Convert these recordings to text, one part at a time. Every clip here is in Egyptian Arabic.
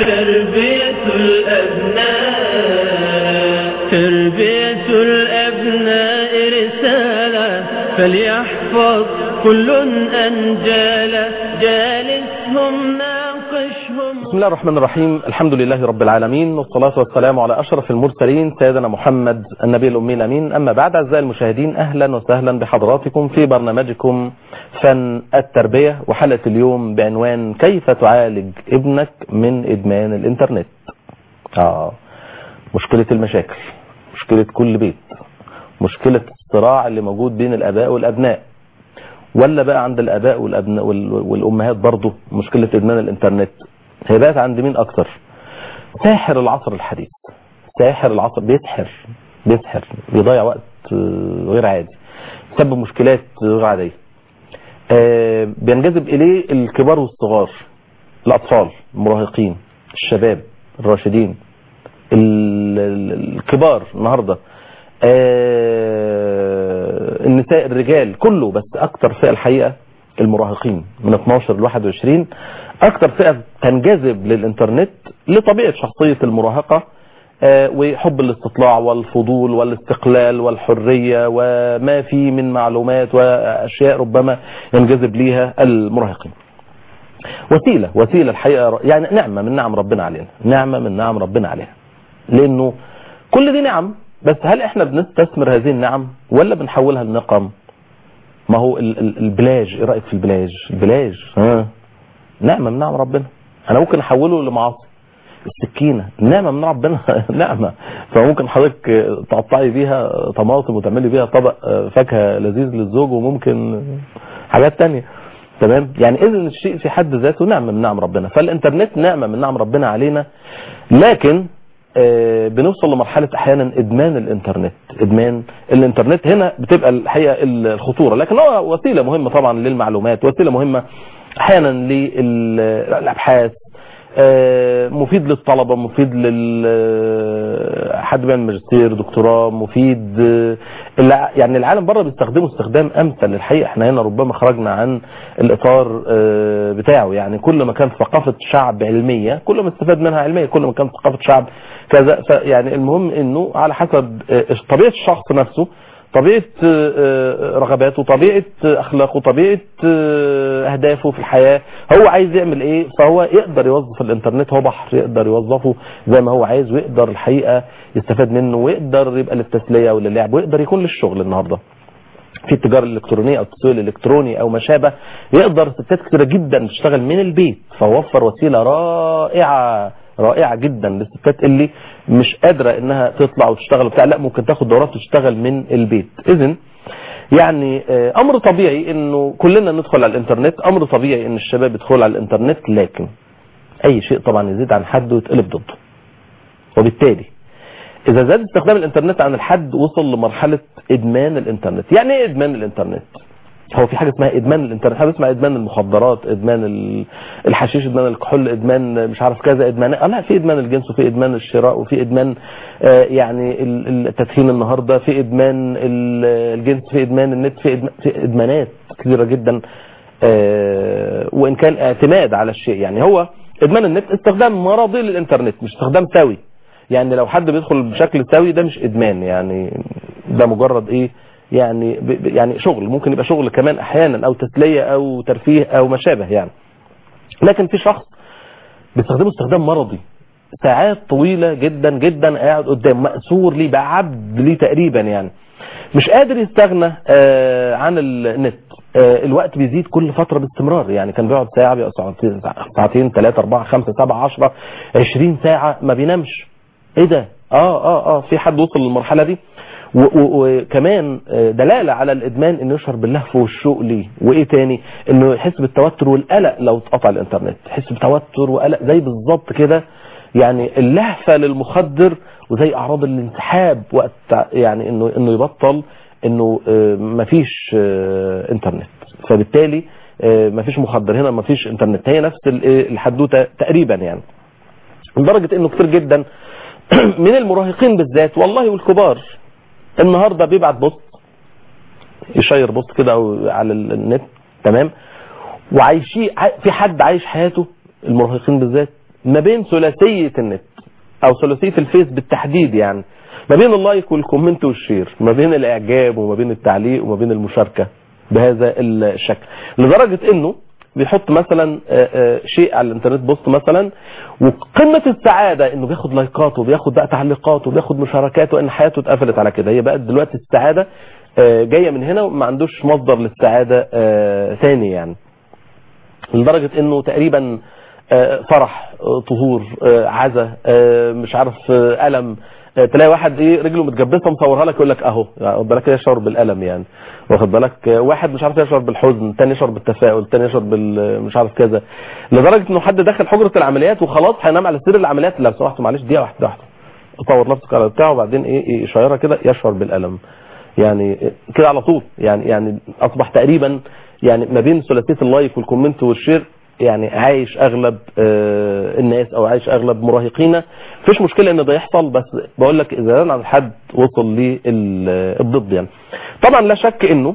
تربية الأبناء تربية الأبناء رسالة فليحفظ كل أنجالا جالسهم ناقشهم بسم الله الرحمن الرحيم الحمد لله رب العالمين والصلاة والسلام على أشرف المرسلين سيدنا محمد النبي الأمي الأمين أما بعد أعزائي المشاهدين أهلا وسهلا بحضراتكم في برنامجكم فن التربية وحلقة اليوم بعنوان كيف تعالج ابنك من إدمان الإنترنت آه مشكلة المشاكل مشكلة كل بيت مشكلة الصراع اللي موجود بين الآباء والأبناء ولا بقى عند الآباء والأبناء والأمهات برضه مشكلة إدمان الإنترنت هي بقت عند مين أكتر ساحر العصر الحديث ساحر العصر بيسحر بيسحر بيضيع وقت غير عادي سبب مشكلات غير عادية بينجذب إليه الكبار والصغار الأطفال المراهقين الشباب الراشدين الكبار النهاردة النساء الرجال كله بس أكتر فئة الحقيقة المراهقين من 12 ل 21 أكتر فئة تنجذب للإنترنت لطبيعة شخصية المراهقة وحب الاستطلاع والفضول والاستقلال والحرية وما فيه من معلومات وأشياء ربما ينجذب ليها المراهقين وسيلة وسيلة الحقيقة يعني نعمة من نعم ربنا علينا نعمة من نعم ربنا علينا لأنه كل دي نعم بس هل احنا بنستثمر هذه النعم ولا بنحولها لنقم ما هو البلاج ايه رأيك في البلاج البلاج ها نعمة من نعم ربنا انا ممكن احوله لمعاصي السكينة نعمة من ربنا نعمة فممكن حضرتك تقطعي بيها طماطم وتعملي بيها طبق فاكهة لذيذ للزوج وممكن حاجات تانية تمام يعني اذن الشيء في حد ذاته نعمة من نعم ربنا فالانترنت نعمة من نعم ربنا علينا لكن بنوصل لمرحلة احيانا ادمان الانترنت ادمان الانترنت هنا بتبقى الحقيقة الخطورة لكن هو وسيلة مهمة طبعا للمعلومات وسيلة مهمة احيانا للابحاث مفيد للطلبة مفيد لل حد بيعمل ماجستير دكتوراه مفيد يعني العالم بره بيستخدمه استخدام امثل الحقيقة احنا هنا ربما خرجنا عن الاطار بتاعه يعني كل ما كان ثقافة شعب علمية كل ما استفاد منها علمية كل ما كان ثقافة شعب كذا يعني المهم انه على حسب طبيعة الشخص نفسه طبيعة رغباته طبيعة اخلاقه طبيعة اهدافه في الحياة هو عايز يعمل ايه فهو يقدر يوظف الانترنت هو بحر يقدر يوظفه زي ما هو عايز ويقدر الحقيقة يستفاد منه ويقدر يبقى للتسلية وللعب ويقدر يكون للشغل النهاردة في التجارة الإلكترونية أو التسويق الإلكتروني أو ما شابه يقدر ستات كثيرة جدا تشتغل من البيت فوفر وسيلة رائعة رائعة جدا للستات اللي مش قادرة انها تطلع وتشتغل وبتاع لا ممكن تاخد دورات وتشتغل من البيت اذن يعني امر طبيعي انه كلنا ندخل على الانترنت امر طبيعي ان الشباب يدخلوا على الانترنت لكن اي شيء طبعا يزيد عن حده يتقلب ضده وبالتالي اذا زاد استخدام الانترنت عن الحد وصل لمرحلة ادمان الانترنت يعني ايه ادمان الانترنت هو في حاجة اسمها ادمان الانترنت حاجة اسمها ادمان المخدرات ادمان الحشيش ادمان الكحول ادمان مش عارف كذا ادمان اه لا في ادمان الجنس وفي ادمان الشراء وفي ادمان آه يعني التدخين النهاردة في ادمان الجنس في ادمان النت في, إدمان في ادمانات كثيرة جدا آه وان كان اعتماد على الشيء يعني هو ادمان النت استخدام مرضي للانترنت مش استخدام سوي يعني لو حد بيدخل بشكل سوي ده مش ادمان يعني ده مجرد ايه يعني يعني شغل ممكن يبقى شغل كمان احيانا او تسلية او ترفيه او ما شابه يعني لكن في شخص بيستخدمه استخدام مرضي ساعات طويلة جدا جدا قاعد قدام مأسور ليه بقى عبد ليه تقريبا يعني مش قادر يستغنى عن النت الوقت بيزيد كل فترة باستمرار يعني كان بيقعد ساعة بيقعد ساعتين ساعتين ثلاثة أربعة خمسة سبعة عشرة عشرين ساعة ما بينامش ايه ده اه اه اه في حد وصل للمرحلة دي وكمان دلالة على الادمان انه يشعر باللهف والشوق ليه وايه تاني انه يحس بالتوتر والقلق لو اتقطع الانترنت يحس بتوتر وقلق زي بالظبط كده يعني اللهفة للمخدر وزي اعراض الانسحاب وقت يعني انه انه يبطل انه مفيش انترنت فبالتالي مفيش مخدر هنا مفيش انترنت هي نفس الحدوته تقريبا يعني لدرجة انه كتير جدا من المراهقين بالذات والله والكبار النهاردة بيبعت بوست يشير بوست كده او على النت تمام وعايشي في حد عايش حياته المراهقين بالذات ما بين ثلاثيه النت او ثلاثيه الفيس بالتحديد يعني ما بين اللايك والكومنت والشير ما بين الاعجاب وما بين التعليق وما بين المشاركه بهذا الشكل لدرجه انه بيحط مثلا آه، آه، شيء على الانترنت بوست مثلا وقمه السعاده انه بياخد لايكات وبياخد بقى تعليقات وبياخد مشاركات وان حياته اتقفلت على كده هي بقت دلوقتي السعاده آه، جايه من هنا وما عندوش مصدر للسعاده آه، ثاني يعني لدرجه انه تقريبا آه، فرح آه، طهور آه، عزا آه، مش عارف آه، الم آه، تلاقي واحد ايه رجله متجبسه مصورها لك يقول لك اهو يعني واخد بالك يشعر بالالم يعني واخد بالك آه، واحد مش عارف يشعر بالحزن الثاني يشعر بالتفاؤل الثاني يشعر بال مش عارف كذا لدرجه انه حد داخل حجره العمليات وخلاص هينام على سرير العمليات لو سمحتوا معلش دقيقه واحده واحده طور نفسك على بتاعه وبعدين ايه إيه اشاره كده يشعر بالالم يعني كده على طول يعني يعني اصبح تقريبا يعني ما بين ثلاثيه اللايك والكومنت والشير يعني عايش اغلب آه، الناس او عايش اغلب مراهقينا مفيش مشكله ان ده يحصل بس بقول لك اذا كان عن حد وصل للضد يعني طبعا لا شك انه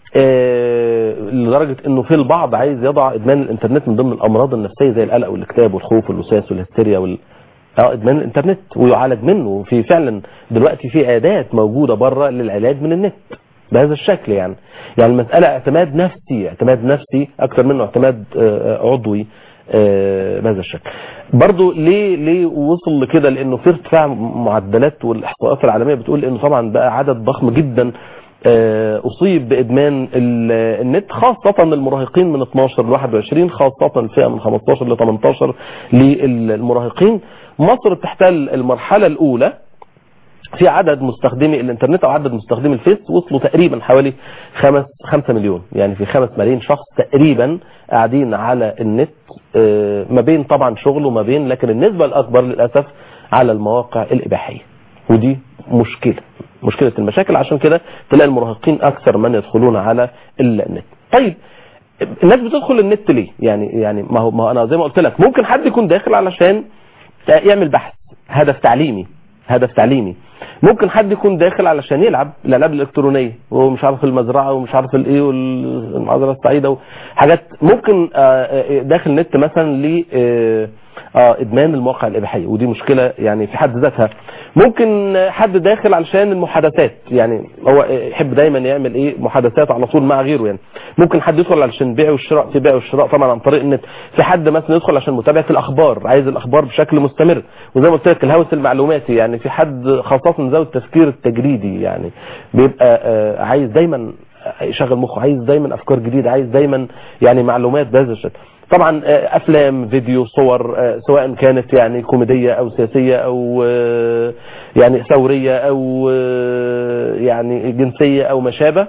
آه، لدرجه انه في البعض عايز يضع ادمان الانترنت من ضمن الامراض النفسيه زي القلق والاكتئاب والخوف والوسواس والهستيريا وال اه ادمان الانترنت ويعالج منه وفي فعلا دلوقتي في اداه موجوده بره للعلاج من النت بهذا الشكل يعني يعني المساله اعتماد نفسي اعتماد نفسي اكثر منه اعتماد آه، عضوي آه، بهذا الشكل برضو ليه ليه وصل لكده لانه في ارتفاع معدلات والاحصاءات العالميه بتقول انه طبعا بقى عدد ضخم جدا آه، اصيب بادمان ال- النت خاصه المراهقين من 12 ل 21 خاصه الفئه من 15 ل 18 للمراهقين مصر بتحتل المرحله الاولى في عدد مستخدمي الانترنت او عدد مستخدمي الفيس وصلوا تقريبا حوالي خمس خمسة مليون يعني في خمس ملايين شخص تقريبا قاعدين على النت آه، ما بين طبعا شغل وما بين لكن النسبة الاكبر للاسف على المواقع الاباحية ودي مشكلة مشكلة المشاكل عشان كده تلاقي المراهقين اكثر من يدخلون على النت طيب الناس بتدخل النت ليه يعني يعني ما هو ما هو انا زي ما قلت لك ممكن حد يكون داخل علشان يعمل بحث هدف تعليمي هدف تعليمي ممكن حد يكون داخل علشان يلعب الالعاب الالكترونيه ومش عارف المزرعه ومش عارف الايه والمعادله السعيده وحاجات ممكن آه، آه، داخل نت مثلا ل آه، اه ادمان المواقع الاباحيه ودي مشكله يعني في حد ذاتها ممكن حد داخل علشان المحادثات يعني هو يحب دايما يعمل ايه محادثات على طول مع غيره يعني ممكن حد يدخل علشان البيع والشراء في بيع والشراء طبعا عن طريق النت في حد مثلا يدخل عشان متابعه الاخبار عايز الاخبار بشكل مستمر وزي ما قلت لك الهوس المعلوماتي يعني في حد خاصه ذوي التفكير التجريدي يعني بيبقى آه، عايز دايما يشغل مخه عايز دايما افكار جديده عايز دايما يعني معلومات بهذا الشكل طبعا آه، افلام فيديو صور آه، سواء كانت يعني كوميديه او سياسيه او آه، يعني ثوريه او آه، يعني جنسيه او ما شابه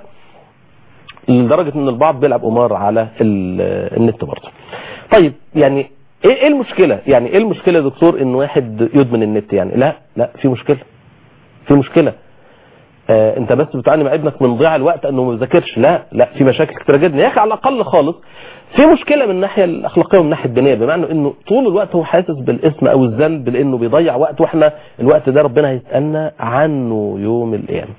لدرجه ان البعض بيلعب قمار على ال- النت برضه طيب يعني ايه ايه المشكله يعني ايه المشكله يا دكتور ان واحد يدمن النت يعني لا لا في مشكله في مشكله آه انت بس بتعاني مع ابنك من ضياع الوقت انه ما بيذاكرش لا لا في مشاكل كتيره جدا يا اخي على الاقل خالص في مشكله من الناحيه الاخلاقيه ومن الناحيه الدينيه بمعنى انه طول الوقت هو حاسس بالاثم او الذنب لانه بيضيع وقت واحنا الوقت ده ربنا هيسالنا عنه يوم القيامه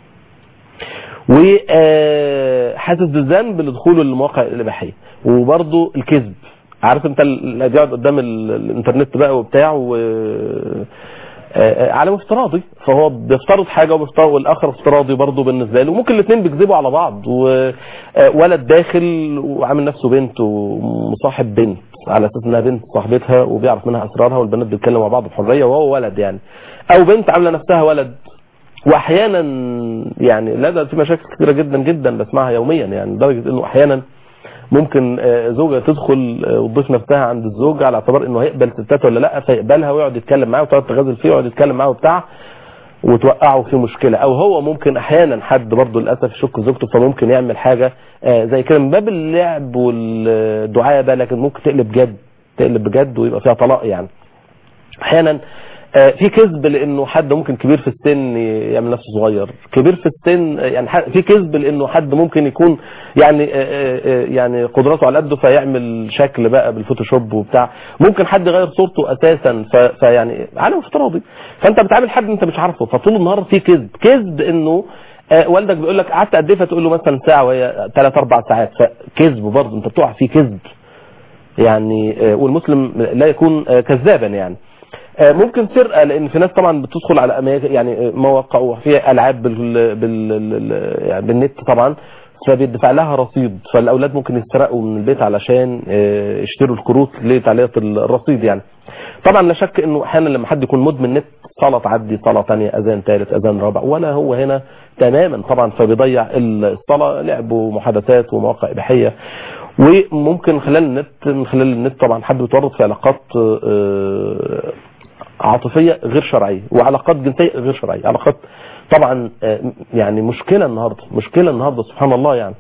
وحاسس بالذنب لدخوله للمواقع الاباحيه وبرضه الكذب عارف انت اللي بيقعد قدام ال- الانترنت بقى وبتاع و آه، عالم افتراضي فهو بيفترض حاجه وبيفترض والاخر افتراضي برضه بالنسبه له ممكن الاثنين بيكذبوا على بعض وولد داخل وعامل نفسه بنت ومصاحب بنت على اساس انها بنت صاحبتها وبيعرف منها اسرارها والبنات بيتكلموا مع بعض بحريه وهو ولد يعني او بنت عامله نفسها ولد واحيانا يعني لا ده في مشاكل كثيره جدا جدا بسمعها يوميا يعني لدرجه انه احيانا ممكن آه، زوجة تدخل آه، وتضيف نفسها عند الزوج على اعتبار انه هيقبل ستات ولا لا فيقبلها ويقعد يتكلم معاها وتقعد تغازل فيه ويقعد يتكلم معاها وبتاع وتوقعه في مشكله او هو ممكن احيانا حد برضه للاسف يشك زوجته فممكن يعمل حاجه آه، زي كده من باب اللعب والدعابه لكن ممكن تقلب جد تقلب بجد ويبقى فيها طلاق يعني احيانا آه، في كذب لانه حد ممكن كبير في السن يعمل نفسه صغير كبير في السن آه، يعني ح- في كذب لانه حد ممكن يكون يعني آه، آه، آه، يعني قدراته على قده فيعمل شكل بقى بالفوتوشوب وبتاع ممكن حد يغير صورته اساسا ف- فيعني عالم افتراضي فانت بتعامل حد انت مش عارفه فطول النهار في كذب كذب انه آه، والدك بيقول لك قعدت قد ايه فتقول له مثلا ساعه وهي ثلاث اربع ساعات فكذب برضه انت بتقع في كذب يعني آه، والمسلم لا يكون آه، كذابا يعني آه، ممكن سرقه لان في ناس طبعا بتدخل على أماكن يعني آه، مواقع وفي العاب بال بال يعني بالنت طبعا فبيدفع لها رصيد فالاولاد ممكن يسرقوا من البيت علشان آه، يشتروا الكروت لتعليق الرصيد يعني طبعا لا شك انه احيانا لما حد يكون مدمن نت صلاه تعدي صلاه ثانيه اذان ثالث اذان رابع ولا هو هنا تماما طبعا فبيضيع الصلاه لعب ومحادثات ومواقع اباحيه وممكن خلال النت من خلال النت طبعا حد بيتورط في علاقات آه، عاطفيه غير شرعيه وعلاقات جنسيه غير شرعيه علاقات طبعا آه، يعني مشكله النهارده مشكله النهارده سبحان الله يعني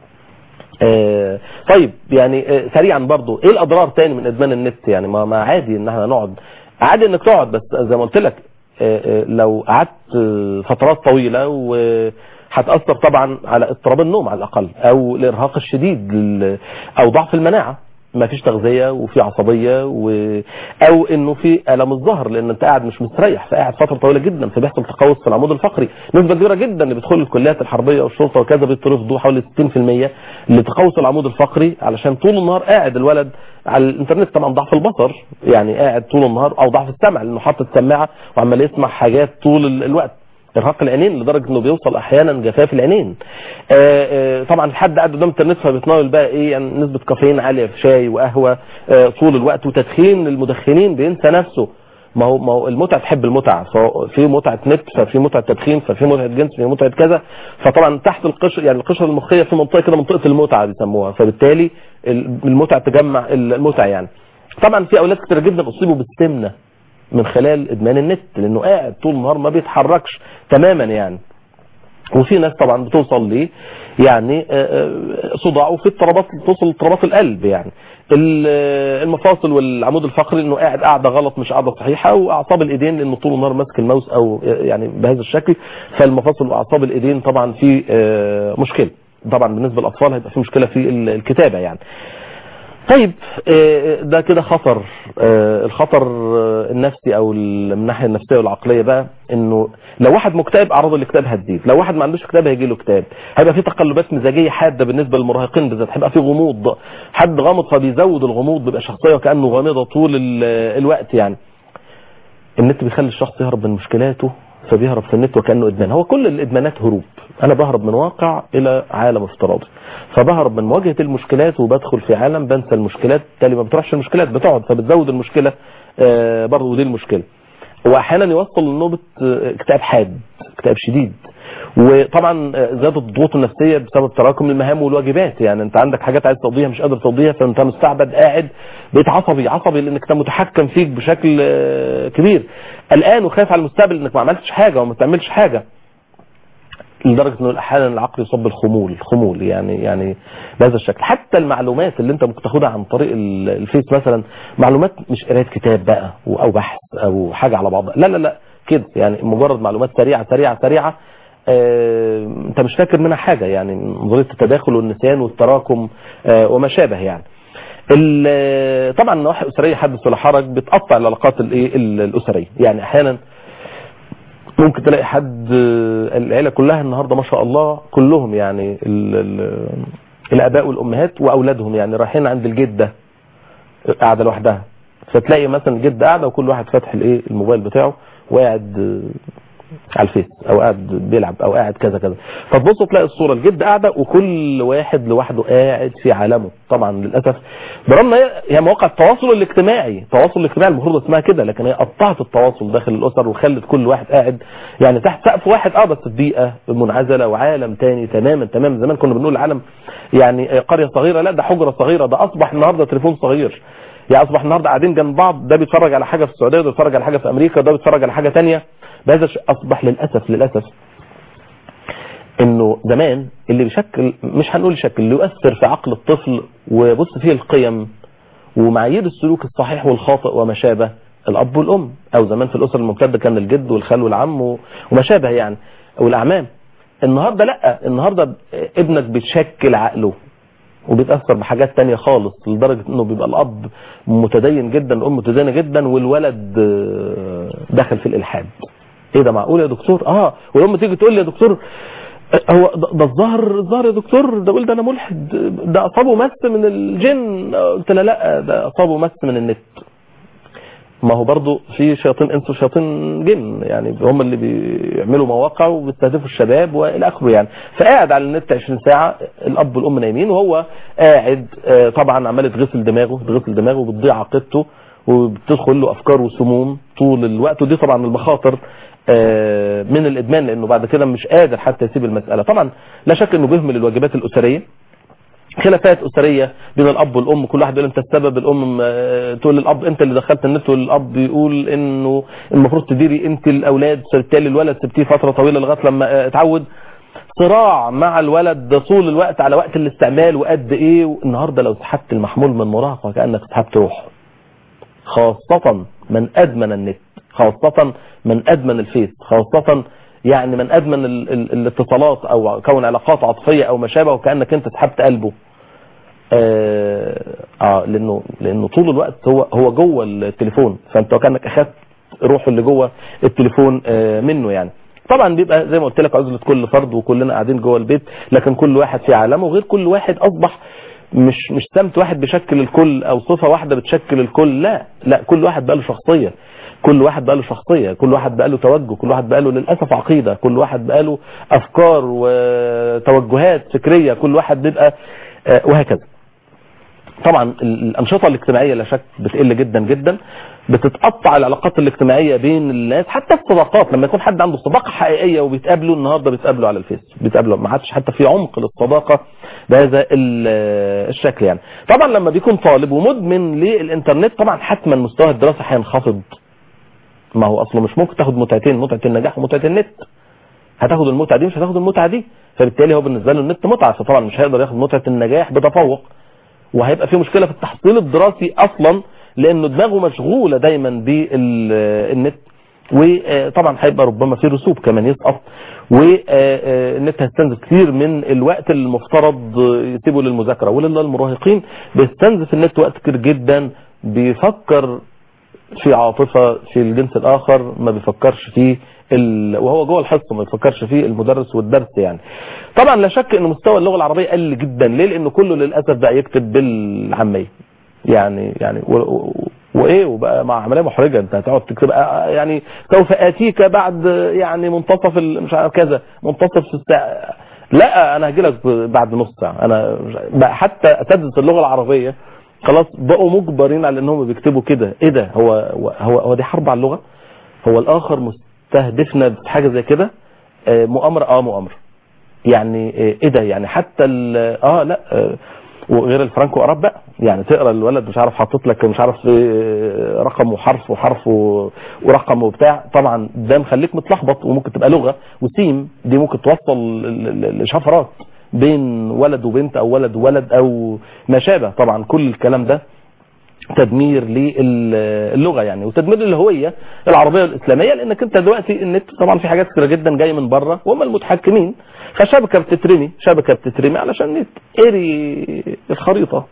آه، طيب يعني آه، سريعا برضو ايه الاضرار تاني من ادمان النت يعني ما, ما عادي ان احنا نقعد عادي انك تقعد بس زي ما قلت لك آه، آه، لو قعدت آه، فترات طويله وهتاثر طبعا على اضطراب النوم على الاقل او الارهاق الشديد لل- او ضعف المناعه ما فيش تغذيه وفي عصبيه و... او انه في الم الظهر لان انت قاعد مش مستريح فقاعد فتره طويله جدا فبيحصل تقوس في العمود الفقري نسبه كبيره جدا اللي بيدخل الكليات الحربيه والشرطه وكذا بيطرفوا حوالي 60% لتقوس العمود الفقري علشان طول النهار قاعد الولد على الانترنت طبعا ضعف البصر يعني قاعد طول النهار او ضعف السمع لانه حاطط سماعه وعمال يسمع حاجات طول ال- الوقت ارهاق العينين لدرجه انه بيوصل احيانا جفاف العينين آه، آه، طبعا الحد قاعد قدام الانترنت فبيتناول بقى ايه يعني نسبه كافيين عاليه في شاي وقهوه آه، طول الوقت وتدخين المدخنين بينسى نفسه ما هو ما هو المتعه تحب المتعه ففي متعه نت ففي متعه تدخين ففي متعه جنس في متعه كذا فطبعا تحت القشر يعني القشره المخيه في منطقه كده منطقه المتعه بيسموها فبالتالي المتعه تجمع المتعه يعني طبعا في اولاد كتير جدا اصيبوا بالسمنه من خلال ادمان النت لانه قاعد طول النهار ما بيتحركش تماما يعني وفي ناس طبعا بتوصل ليه يعني آه، آه، صداع وفي اضطرابات توصل لاضطرابات القلب يعني ال- آه، المفاصل والعمود الفقري انه قاعد قاعده غلط مش قاعده صحيحه واعصاب الايدين لانه طول النهار ماسك الماوس او آه، يعني بهذا الشكل فالمفاصل واعصاب الايدين طبعا في آه، مشكله طبعا بالنسبه للاطفال هيبقى في مشكله في ال- الكتابه يعني طيب آه، ده كده خطر آه، الخطر آه، النفسي او ال- من الناحيه النفسيه والعقليه بقى انه لو واحد مكتئب اعراض الاكتئاب هتزيد لو واحد ما عندوش اكتئاب هيجي له اكتئاب هيبقى في تقلبات مزاجيه حاده بالنسبه للمراهقين بالذات هيبقى في غموض حد غامض فبيزود الغموض بيبقى شخصيه وكانه غامضه طول ال- الوقت يعني النت بيخلي الشخص يهرب من مشكلاته فبيهرب في النت وكانه ادمان هو كل الادمانات هروب انا بهرب من واقع الى عالم افتراضي فبهرب من مواجهه المشكلات وبدخل في عالم بنسى المشكلات بالتالي ما بتروحش المشكلات بتقعد فبتزود المشكله آه، برضه دي المشكله واحيانا يوصل لنوبه آه، اكتئاب حاد اكتئاب شديد وطبعا آه، زادت الضغوط النفسيه بسبب تراكم المهام والواجبات يعني انت عندك حاجات عايز تقضيها مش قادر تقضيها فانت مستعبد قاعد بقيت عصبي عصبي لانك انت متحكم فيك بشكل آه، كبير الان وخايف على المستقبل انك ما عملتش حاجه وما تعملش حاجه لدرجه انه احيانا العقل يصاب بالخمول خمول يعني يعني بهذا الشكل حتى المعلومات اللي انت ممكن تاخدها عن طريق ال- الفيس مثلا معلومات مش قرايه كتاب بقى و- او بحث او حاجه على بعضها لا لا لا كده يعني مجرد معلومات سريعه سريعه سريعه آه، انت مش فاكر منها حاجه يعني نظريه التداخل والنسيان والتراكم آه، وما شابه يعني ال- طبعا النواحي الاسريه حدث ولا حرج بتقطع العلاقات الايه ال- الاسريه يعني احيانا ممكن تلاقي حد آه، العيله كلها النهارده ما شاء الله كلهم يعني ال ال الاباء والامهات واولادهم يعني رايحين عند الجده قاعده لوحدها فتلاقي مثلا الجده قاعده وكل واحد فاتح الايه الموبايل بتاعه وقاعد آه، على الفيس او قاعد بيلعب او قاعد كذا كذا فتبص تلاقي الصوره الجد قاعده وكل واحد لوحده قاعد في عالمه طبعا للاسف برغم ان هي هي مواقع التواصل الاجتماعي التواصل الاجتماعي المفروض اسمها كده لكن هي قطعت التواصل داخل الاسر وخلت كل واحد قاعد يعني تحت سقف واحد اه بس في بيئه منعزله وعالم تاني تماما تماما زمان كنا بنقول العالم يعني قريه صغيره لا ده حجره صغيره ده اصبح النهارده تليفون صغير يعني اصبح النهارده قاعدين جنب بعض ده بيتفرج على حاجه في السعوديه وده بيتفرج على حاجه في امريكا وده بيتفرج على حاجه تانية بهذا الشيء اصبح للاسف للاسف انه زمان اللي بيشكل مش هنقول يشكل اللي يؤثر في عقل الطفل ويبص فيه القيم ومعايير السلوك الصحيح والخاطئ وما شابه الاب والام او زمان في الاسر الممتده كان الجد والخال والعم و- وما شابه يعني والاعمام النهارده لا النهارده ابنك بتشكل عقله وبيتاثر بحاجات تانية خالص لدرجه انه بيبقى الاب متدين جدا الام متدينه جدا والولد آه، داخل في الالحاد ايه ده معقول يا دكتور اه والام تيجي تقول لي يا دكتور هو ده ده الظاهر الظاهر يا دكتور ده قول ده انا ملحد ده اصابه مس من الجن قلت له لا ده اصابه مس من النت ما هو برضو في شياطين انس وشياطين جن يعني هم اللي بيعملوا مواقع وبيستهدفوا الشباب والى اخره يعني فقاعد على النت 20 ساعه الاب والام نايمين وهو قاعد آه، طبعا عمال يتغسل دماغه يتغسل دماغه وبتضيع عقيدته وبتدخل له افكار وسموم طول الوقت ودي طبعا المخاطر آه، من الادمان لانه بعد كده مش قادر حتى يسيب المساله طبعا لا شك انه بيهمل الواجبات الاسريه خلافات اسريه بين الاب والام كل واحد يقول انت السبب الام آه، تقول للاب انت اللي دخلت النت والاب يقول انه المفروض تديري انت الاولاد فبالتالي الولد سبتيه فتره طويله لغايه لما آه، اتعود صراع مع الولد طول الوقت على وقت الاستعمال وقد ايه النهارده لو سحبت المحمول من مراهقه كانك سحبت روحه خاصة من أدمن النت خاصة من أدمن الفيس خاصة يعني من أدمن ال ال الاتصالات أو كون علاقات عاطفية أو ما شابه وكأنك أنت سحبت قلبه آه, آه لأنه لأنه طول الوقت هو هو جوه التليفون فأنت كأنك أخذت روحه اللي جوه التليفون آه منه يعني طبعا بيبقى زي ما قلت لك عزلة كل فرد وكلنا قاعدين جوه البيت لكن كل واحد في عالمه وغير كل واحد أصبح مش مش سمت واحد بيشكل الكل او صفة واحدة بتشكل الكل لا لا كل واحد بقى له شخصية كل واحد بقى له شخصية كل واحد بقى له توجه كل واحد بقى له للأسف عقيدة كل واحد بقى له أفكار وتوجهات فكرية كل واحد بيبقى آه، وهكذا طبعا ال- الأنشطة الاجتماعية لا شك بتقل جدا جدا بتتقطع العلاقات الاجتماعية بين الناس حتى الصداقات لما يكون حد عنده صداقة حقيقية وبيتقابلوا النهاردة بيتقابلوا على الفيس بيتقابلوا ما حدش حتى في عمق للصداقة بهذا ال- الشكل يعني طبعا لما بيكون طالب ومدمن للإنترنت طبعا حتما مستوى الدراسة هينخفض ما هو اصله مش ممكن تاخد متعتين متعة النجاح ومتعة النت هتاخد المتعة دي مش هتاخد المتعة دي فبالتالي هو بالنسبة له النت متعة فطبعا مش هيقدر ياخد متعة النجاح بتفوق وهيبقى في مشكلة في التحصيل الدراسي اصلا لانه دماغه مشغولة دايما بالنت وطبعا هيبقى ربما في رسوب كمان يسقط والنت هيستنزف كتير من الوقت المفترض يسيبه للمذاكرة ولله المراهقين بيستنزف النت وقت كتير جدا بيفكر في عاطفة في الجنس الآخر ما بيفكرش فيه ال... وهو جوه الحصة ما بيفكرش فيه المدرس والدرس يعني طبعا لا شك ان مستوى اللغة العربية قل جدا ليه لانه كله للأسف بقى يكتب بالعامية يعني يعني و... و... وايه وبقى مع عمليه محرجه انت هتقعد تكتب آه، يعني سوف اتيك بعد يعني منتصف ال- مش عارف كذا منتصف الساعه لا انا هجي لك بعد نص ساعه انا مش عارف. بقى حتى اساتذه اللغه العربيه خلاص بقوا مجبرين على انهم بيكتبوا كده ايه ده هو هو هو دي حرب على اللغه هو الاخر مستهدفنا بحاجه زي كده آه، مؤامره اه مؤامره يعني آه، ايه ده يعني حتى ال- اه لا آه، وغير الفرانكو اراب بقى يعني تقرا الولد مش عارف حاطط لك مش عارف آه، رقم وحرف وحرف و- ورقم وبتاع طبعا ده مخليك متلخبط وممكن تبقى لغه وسيم دي ممكن توصل ل- ل- لشفرات بين ولد وبنت او ولد وولد او ما شابه طبعا كل الكلام ده تدمير للغه يعني وتدمير للهويه العربيه والاسلاميه لانك انت دلوقتي النت طبعا في حاجات كتيره جدا جايه من بره وهم المتحكمين فشبكه بتترمي شبكه بتترمي علشان النت اري الخريطه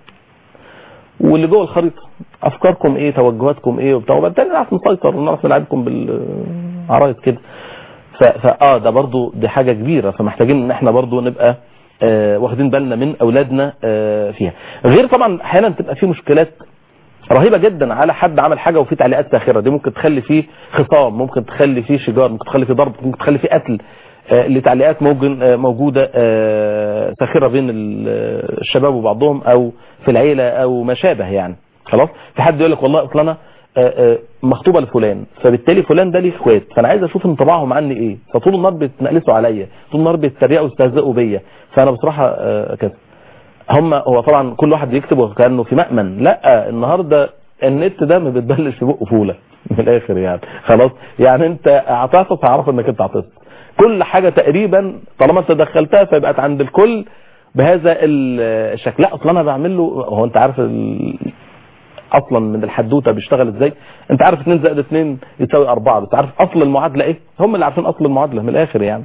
واللي جوه الخريطه افكاركم ايه توجهاتكم ايه وبتاع وبالتالي نعرف نسيطر ونعرف نلعبكم بالعرايس كده ف- فاه ده برضو دي حاجه كبيره فمحتاجين ان احنا برضو نبقى آه واخدين بالنا من اولادنا آه فيها غير طبعا احيانا تبقى في مشكلات رهيبه جدا على حد عمل حاجه وفي تعليقات ساخره دي ممكن تخلي فيه خصام ممكن تخلي فيه شجار ممكن تخلي فيه ضرب ممكن تخلي فيه قتل آه، لتعليقات ممكن آه، موجوده آه، ساخره بين ال- آه، الشباب وبعضهم او في العيله او ما شابه يعني خلاص في حد يقول لك والله اصل انا آه، آه، مخطوبه لفلان فبالتالي فلان ده ليه اخوات فانا عايز اشوف انطباعهم عني ايه فطول النهار بيتنقلسوا عليا طول النهار بيتريقوا ويستهزئوا بيا فانا بصراحه آه، كده هم هو طبعا كل واحد بيكتب وكانه في مأمن لا النهارده النت ده ما بتبلش في بقه فوله من الاخر يعني خلاص يعني انت هتعطس هعرف انك انت عطست كل حاجه تقريبا طالما انت دخلتها فيبقى عند الكل بهذا ال- الشكل لا اصلا انا بعمل له هو انت عارف ال... اصلا من الحدوته بيشتغل ازاي انت عارف 2 زائد 2 يساوي 4 بس عارف اصل المعادله ايه هم اللي عارفين اصل المعادله من الاخر يعني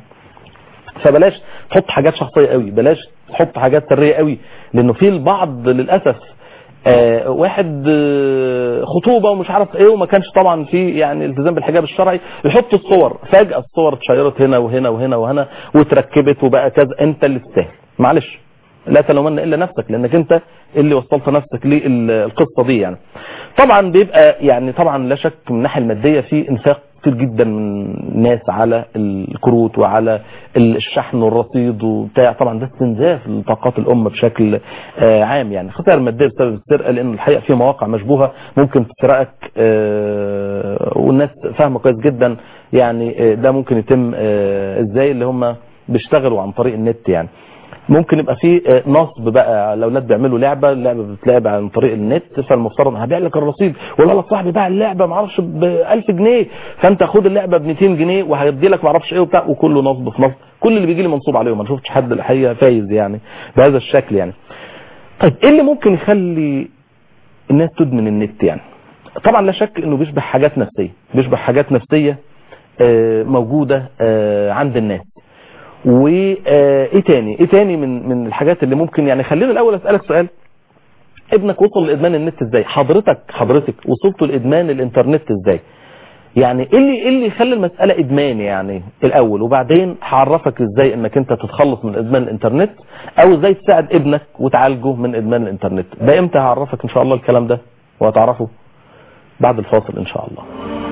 فبلاش تحط حاجات شخصيه قوي بلاش تحط حاجات سريه قوي لانه في البعض للاسف آه واحد آه خطوبة ومش عارف ايه وما كانش طبعا في يعني التزام بالحجاب الشرعي يحط الصور فجأة الصور اتشيرت هنا وهنا وهنا وهنا واتركبت وبقى كذا انت اللي تستاهل معلش لا تلومن الا نفسك لانك انت اللي وصلت نفسك للقصه دي يعني طبعا بيبقى يعني طبعا لا شك من الناحيه الماديه في انفاق كتير جدا من الناس على الكروت وعلى الشحن والرصيد وبتاع طبعا ده استنزاف لطاقات الامه بشكل آه عام يعني خسائر ماديه بسبب السرقه لان الحقيقه في مواقع مشبوهه ممكن تسرقك آه والناس فاهمه كويس جدا يعني آه ده ممكن يتم ازاي اللي هم بيشتغلوا عن طريق النت يعني ممكن يبقى في نصب بقى الاولاد بيعملوا لعبه اللعبه بتتلعب عن طريق النت فالمفترض هبيع لك الرصيد ولا لك صاحبي باع اللعبه ما اعرفش ب 1000 جنيه فانت خد اللعبه ب 200 جنيه وهيدي لك ما اعرفش ايه وبتاع وكله نصب في نصب كل اللي بيجي لي منصوب عليهم ما شفتش حد الحقيقه فايز يعني بهذا الشكل يعني طيب ايه اللي ممكن يخلي الناس تدمن النت يعني طبعا لا شك انه بيشبه حاجات نفسيه بيشبه حاجات نفسيه موجوده عند الناس وايه تاني ايه تاني من من الحاجات اللي ممكن يعني خلينا الاول اسالك سؤال ابنك وصل لادمان النت ازاي حضرتك حضرتك وصلتوا لادمان الانترنت ازاي يعني ايه اللي ايه اللي يخلي المساله ادمان يعني الاول وبعدين هعرفك ازاي انك انت تتخلص من ادمان الانترنت او ازاي تساعد ابنك وتعالجه من ادمان الانترنت ده امتى هعرفك ان شاء الله الكلام ده وهتعرفه بعد الفاصل ان شاء الله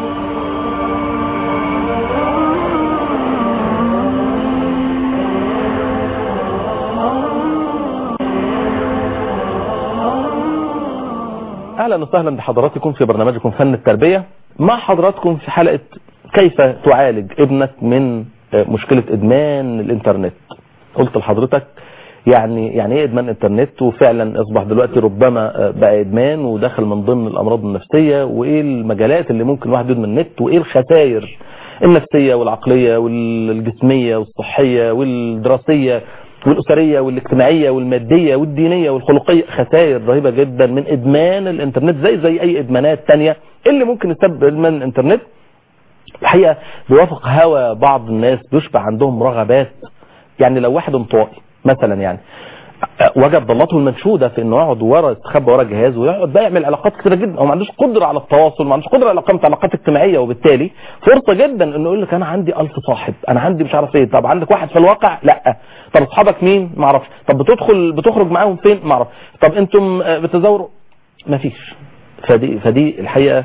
اهلا وسهلا بحضراتكم في برنامجكم فن التربية مع حضراتكم في حلقة كيف تعالج ابنك من مشكلة ادمان الانترنت قلت لحضرتك يعني يعني ايه ادمان انترنت وفعلا اصبح دلوقتي ربما بقى ادمان ودخل من ضمن الامراض النفسية وايه المجالات اللي ممكن الواحد يدمن النت وايه الخسائر النفسية والعقلية والجسمية والصحية والدراسية والأسرية والاجتماعية والمادية والدينية والخلقية خسائر رهيبة جدا من إدمان الإنترنت زي زي أي إدمانات تانية اللي ممكن يسبب إدمان الإنترنت الحقيقة بيوافق هوى بعض الناس بيشبع عندهم رغبات يعني لو واحد انطوائي مثلا يعني وجد ضلته المنشودة في انه يقعد ورا يستخبى ورا جهاز ويقعد بقى يعمل علاقات كتيرة جدا هو ما عندوش قدرة على التواصل ما عندوش قدرة على اقامة علاقات اجتماعية وبالتالي فرصة جدا انه يقول لك انا عندي ألف صاحب انا عندي مش عارف ايه طب عندك واحد في الواقع لا طب اصحابك مين ما اعرفش طب بتدخل بتخرج معاهم فين ما اعرفش طب انتم بتزوروا ما فيش فدي فدي الحقيقة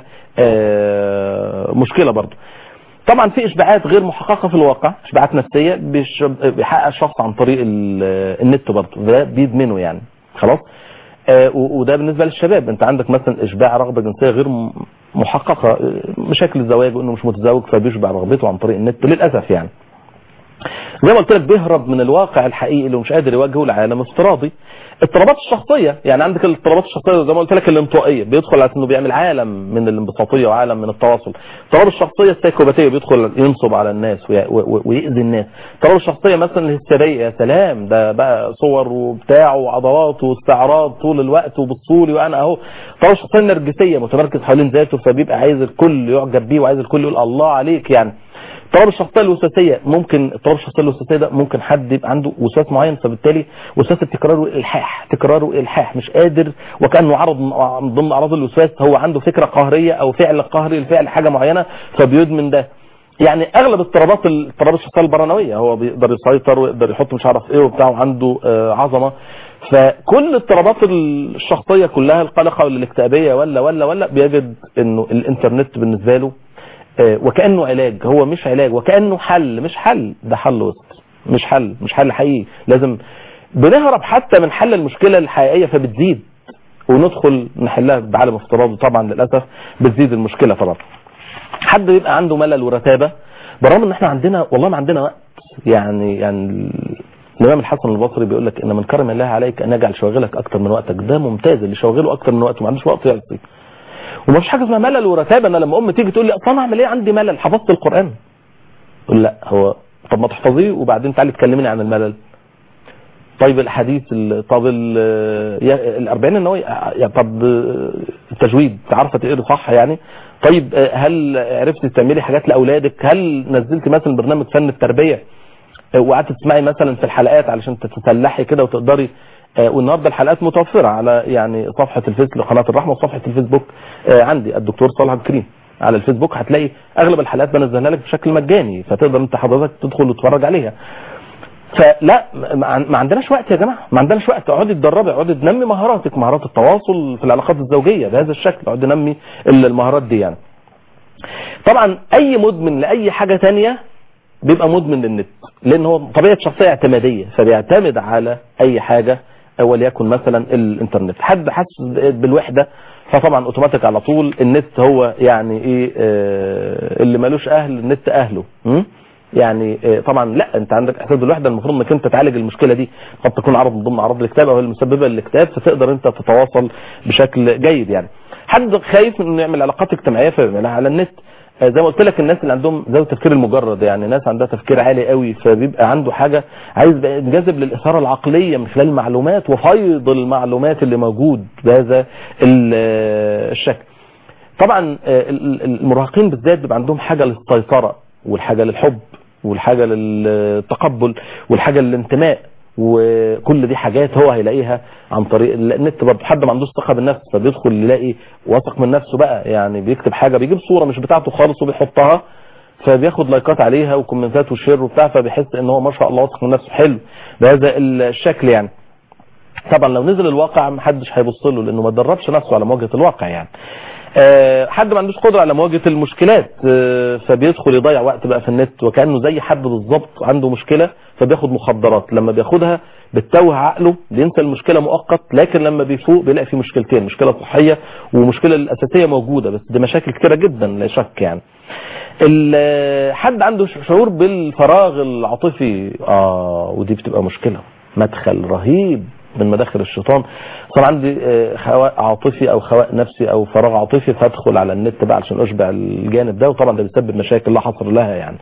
مشكلة برضو طبعا في اشباعات غير محققه في الواقع اشباعات نفسيه بيحقق الشخص عن طريق النت برضه ده بيدمنه يعني خلاص آه وده بالنسبه للشباب انت عندك مثلا اشباع رغبه جنسيه غير محققه مشاكل الزواج وانه مش متزوج فبيشبع رغبته عن طريق النت للاسف يعني زي ما قلت لك بيهرب من الواقع الحقيقي اللي مش قادر يواجهه العالم افتراضي اضطرابات الشخصية يعني عندك الاضطرابات الشخصية زي ما قلت لك الانطوائية بيدخل على انه بيعمل عالم من الانبساطية وعالم من التواصل اضطراب الشخصية السيكوباتية بيدخل ينصب على الناس ويأذي الناس اضطراب الشخصية مثلا الهستيرية يا سلام ده بقى صور وبتاع وعضلات واستعراض طول الوقت وبصولي وانا اهو اضطراب الشخصية النرجسية متمركز حوالين ذاته فبيبقى عايز الكل يعجب بيه وعايز الكل يقول الله عليك يعني اضطراب الشخصيه الوسواسيه ممكن اضطراب الشخصيه الوسواسيه ده ممكن حد يبقى عنده وسواس معين فبالتالي وسواس التكرار والالحاح تكرار والحاح مش قادر وكانه عرض من ضمن اعراض الوسواس هو عنده فكره قهريه او فعل قهري لفعل حاجه معينه فبيدمن ده يعني اغلب اضطرابات اضطراب الشخصيه البرانويه هو بيقدر يسيطر ويقدر يحط مش عارف ايه وبتاع وعنده آه عظمه فكل اضطرابات الشخصيه كلها القلقه ولا الاكتئابيه ولا ولا ولا بيجد انه الانترنت بالنسبه له وكأنه علاج هو مش علاج وكأنه حل مش حل ده حل وسط مش حل مش حل حقيقي لازم بنهرب حتى من حل المشكلة الحقيقية فبتزيد وندخل نحلها بعالم افتراضي طبعا للأسف بتزيد المشكلة طبعا حد بيبقى عنده ملل ورتابة بالرغم ان احنا عندنا والله ما عندنا وقت يعني يعني الامام الحسن البصري بيقول لك ان من كرم الله عليك ان يجعل شواغلك اكتر من وقتك ده ممتاز اللي شواغله اكتر من وقته ما عندوش وقت يعصي وما فيش حاجه اسمها ملل ورتابه انا لما ام تيجي تقول لي اصل انا اعمل ايه عندي ملل حفظت القران اقول لا هو طب ما تحفظيه وبعدين تعالي تكلميني عن الملل طيب الحديث طب الأربعين النووي طب التجويد عارفه تقري صح يعني طيب هل عرفتي تعملي حاجات لاولادك هل نزلت مثلا برنامج فن التربيه وقعدت تسمعي مثلا في الحلقات علشان تتسلحي كده وتقدري آه، والنهارده الحلقات متوفره على يعني صفحه الفيس لقناه الرحمه وصفحه الفيسبوك آه، عندي الدكتور صالح عبد الكريم على الفيسبوك هتلاقي اغلب الحلقات بنزلها لك بشكل مجاني فتقدر انت حضرتك تدخل وتتفرج عليها فلا ما ما عندناش وقت يا جماعه ما عندناش وقت اقعدي تدربي اقعدي تنمي مهاراتك مهارات التواصل في العلاقات الزوجيه بهذا الشكل اقعدي نمي المهارات دي يعني طبعا اي مدمن لاي حاجه تانية بيبقى مدمن للنت لان هو طبيعه شخصيه اعتماديه فبيعتمد على اي حاجه وليكن مثلا الانترنت حد حاسس بالوحده فطبعا اوتوماتيك على طول النت هو يعني ايه آه اللي ملوش اهل النت اهله م? يعني آه طبعا لا انت عندك احساس بالوحده المفروض انك انت تعالج المشكله دي قد تكون عرض من ضمن اعراض الاكتئاب او هي المسببه للاكتئاب فتقدر انت تتواصل بشكل جيد يعني حد خايف انه يعمل علاقات اجتماعيه فيعملها على النت آه زي ما قلت لك الناس اللي عندهم زي التفكير المجرد يعني ناس عندها تفكير عالي قوي فبيبقى عنده حاجه عايز بقى ينجذب للاثاره العقليه من خلال المعلومات وفيض المعلومات اللي موجود بهذا الشكل طبعا المراهقين بالذات بيبقى عندهم حاجه للسيطره والحاجه للحب والحاجه للتقبل والحاجه للانتماء وكل دي حاجات هو هيلاقيها عن طريق النت برضه حد ما عندوش ثقه بالنفس فبيدخل يلاقي واثق من نفسه بقى يعني بيكتب حاجه بيجيب صوره مش بتاعته خالص وبيحطها فبياخد لايكات عليها وكومنتات وشير وبتاع فبيحس ان هو ما شاء الله واثق من نفسه حلو بهذا الشكل يعني طبعا لو نزل الواقع محدش هيبص له لانه ما دربش نفسه على مواجهه الواقع يعني أه حد ما عندوش قدره على مواجهه المشكلات أه فبيدخل يضيع وقت بقى في النت وكانه زي حد بالظبط عنده مشكله فبياخد مخدرات لما بياخدها بتتوه عقله بينسى المشكله مؤقت لكن لما بيفوق بيلاقي في مشكلتين مشكله صحيه ومشكله الاساسيه موجوده بس دي مشاكل كتيره جدا لا شك يعني حد عنده شعور بالفراغ العاطفي اه ودي بتبقى مشكله مدخل رهيب من مداخل الشيطان صار عندي خواء عاطفي او خواء نفسي او فراغ عاطفي فادخل على النت بقى عشان اشبع الجانب ده وطبعا ده بيسبب مشاكل لا حصر لها يعني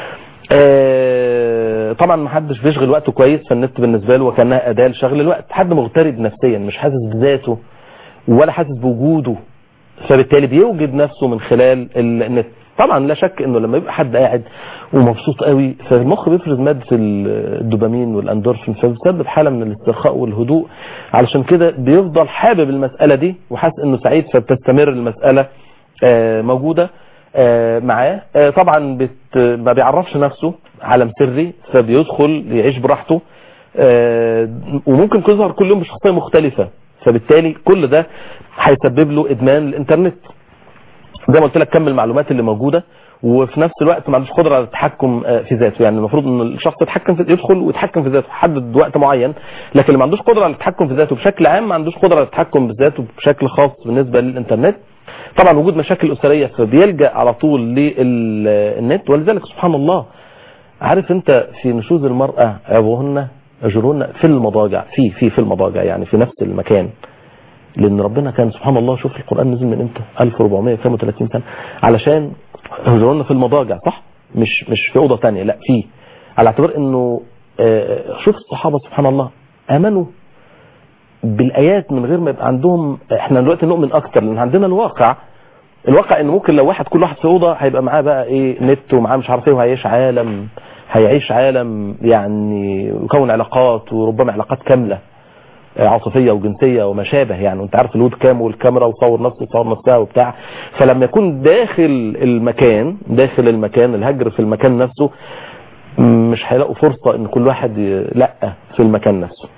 طبعا ما حدش بيشغل وقته كويس فالنت بالنسبه له وكانها اداه لشغل الوقت حد مغترب نفسيا مش حاسس بذاته ولا حاسس بوجوده فبالتالي بيوجد نفسه من خلال النت طبعا لا شك انه لما يبقى حد قاعد ومبسوط قوي فالمخ بيفرز ماده الدوبامين والاندورفين فبتسبب حاله من الاسترخاء والهدوء علشان كده بيفضل حابب المساله دي وحاسس انه سعيد فبتستمر المساله موجوده معاه طبعا بت ما بيعرفش نفسه عالم سري فبيدخل يعيش براحته وممكن يظهر كل يوم بشخصيه مختلفه فبالتالي كل ده هيسبب له ادمان الانترنت زي ما قلت لك كم المعلومات اللي موجوده وفي نفس الوقت ما عندوش قدره على التحكم في ذاته يعني المفروض ان الشخص يتحكم في يدخل ويتحكم في ذاته يحدد وقت معين لكن اللي ما عندوش قدره على التحكم في ذاته بشكل عام ما عندوش قدره على التحكم بذاته بشكل خاص بالنسبه للانترنت طبعا وجود مشاكل اسريه فبيلجا على طول للنت ولذلك سبحان الله عارف انت في نشوز المراه عظهن اجرهن في المضاجع في في في المضاجع يعني في نفس المكان لان ربنا كان سبحان الله شوف القرآن نزل من امتى 1435 سنة علشان هجرنا في المضاجع صح مش مش في اوضه ثانيه لا في على اعتبار انه شوف الصحابه سبحان الله امنوا بالايات من غير ما يبقى عندهم احنا دلوقتي نؤمن اكتر لان عندنا الواقع الواقع ان ممكن لو واحد كل واحد في اوضه هيبقى معاه بقى ايه نت ومعاه مش عارف ايه وهيعيش عالم هيعيش عالم يعني يكون علاقات وربما علاقات كامله عاطفيه وجنسيه وما شابه يعني وانت عارف الود كام والكاميرا وصور نفسه وصور نفسها وبتاع فلما يكون داخل المكان داخل المكان الهجر في المكان نفسه مش هيلاقوا فرصه ان كل واحد لا في المكان نفسه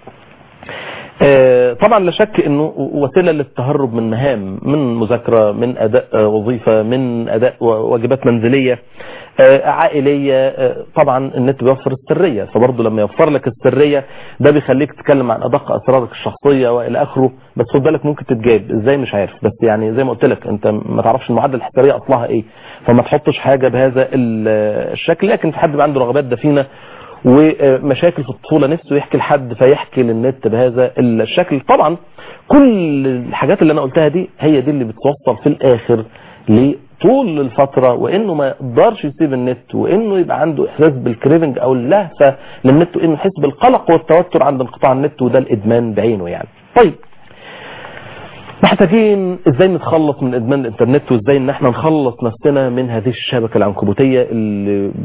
طبعا لا شك انه وسيله للتهرب من مهام من مذاكره من اداء وظيفه من اداء واجبات منزليه عائليه طبعا النت بيوفر السريه فبرضه لما يوفر لك السريه ده بيخليك تتكلم عن ادق اسرارك الشخصيه والى اخره بس خد بالك ممكن تتجاب ازاي مش عارف بس يعني زي ما قلت لك انت ما تعرفش المعادله الحسابيه اصلها ايه فما تحطش حاجه بهذا الشكل لكن في حد عنده رغبات دفينه ومشاكل في الطفوله نفسه يحكي لحد فيحكي للنت بهذا الشكل طبعا كل الحاجات اللي انا قلتها دي هي دي اللي بتوصل في الاخر لطول الفتره وانه ما يقدرش يسيب النت وانه يبقى عنده احساس بالكريفنج او اللهفه للنت وانه يحس بالقلق والتوتر عند انقطاع النت وده الادمان بعينه يعني طيب محتاجين ازاي نتخلص من ادمان الانترنت وازاي ان احنا نخلص نفسنا من هذه الشبكه العنكبوتيه اللي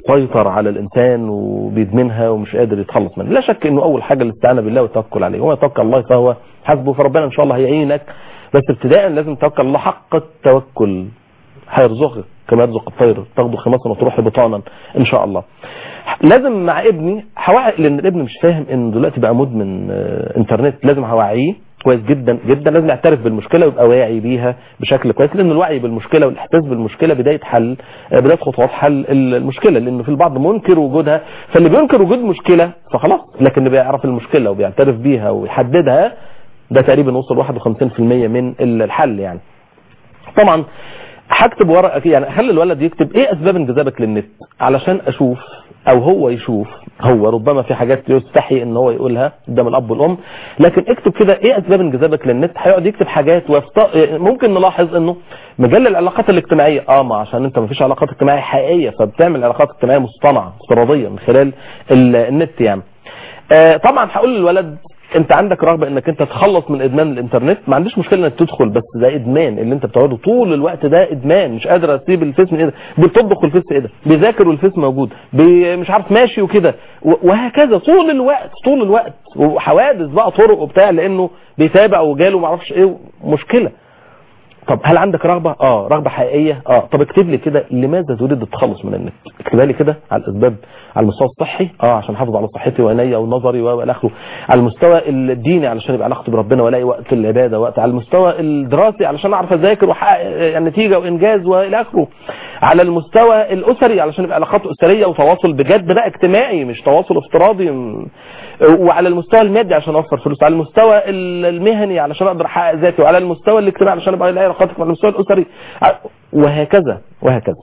بتسيطر على الانسان وبيدمنها ومش قادر يتخلص منها لا شك انه اول حاجه الاستعانه بالله والتوكل عليه وما يتوكل الله فهو حسبه فربنا ان شاء الله هيعينك بس ابتداء لازم توكل الله حق التوكل هيرزقك كما يرزق الطير تاخده خماسا وتروح بطانا ان شاء الله لازم مع ابني هوعي لان الابن مش فاهم ان دلوقتي بقى مدمن آه، انترنت لازم هوعيه كويس جدا جدا لازم يعترف بالمشكله ويبقى واعي بيها بشكل كويس لان الوعي بالمشكله والاحساس بالمشكله بدايه حل آه، بدايه خطوات حل المشكله لان في البعض منكر وجودها فاللي بينكر وجود مشكله فخلاص لكن اللي بيعرف المشكله وبيعترف بيها ويحددها ده تقريبا وصل 51% من الحل يعني طبعا هكتب ورقه كده، يعني خلي الولد يكتب ايه اسباب انجذابك للنت علشان اشوف او هو يشوف هو ربما في حاجات يستحي ان هو يقولها قدام الاب والام لكن اكتب كده ايه اسباب انجذابك للنت هيقعد يكتب حاجات ويفط... ممكن نلاحظ انه مجال العلاقات الاجتماعيه اه ما عشان انت ما فيش علاقات اجتماعيه حقيقيه فبتعمل علاقات اجتماعيه مصطنعه افتراضيه من خلال ال- النت يعني آه طبعا هقول للولد انت عندك رغبه انك انت تخلص من ادمان الانترنت ما عنديش مشكله انك تدخل بس ده ادمان اللي انت بتقعده طول الوقت ده ادمان مش قادر اسيب الفيس من ايه ده بتطبخ الفيس ايه ده بيذاكر والفيس موجود بي مش عارف ماشي وكده و- وهكذا طول الوقت طول الوقت وحوادث بقى طرق وبتاع لانه بيتابع وجاله ما اعرفش ايه مشكله طب هل عندك رغبة؟ اه رغبة حقيقية؟ اه طب اكتب لي كده لماذا تريد التخلص من النت؟ اكتبها لي كده على الاسباب على المستوى الصحي اه عشان احافظ على صحتي وعينيا ونظري والى اخره على المستوى الديني علشان يبقى علاقتي بربنا والاقي وقت العباده وقت على المستوى الدراسي علشان اعرف اذاكر واحقق آه، نتيجه وانجاز والى اخره على المستوى الاسري علشان يبقى علاقات اسريه وتواصل بجد بقى اجتماعي مش تواصل افتراضي م- وعلى المستوى المادي عشان اوفر فلوس على المستوى ال- المهني علشان اقدر احقق ذاتي وعلى المستوى الاجتماعي علشان ابقى الاقي علاقات على المستوى الاسري ع- وهكذا وهكذا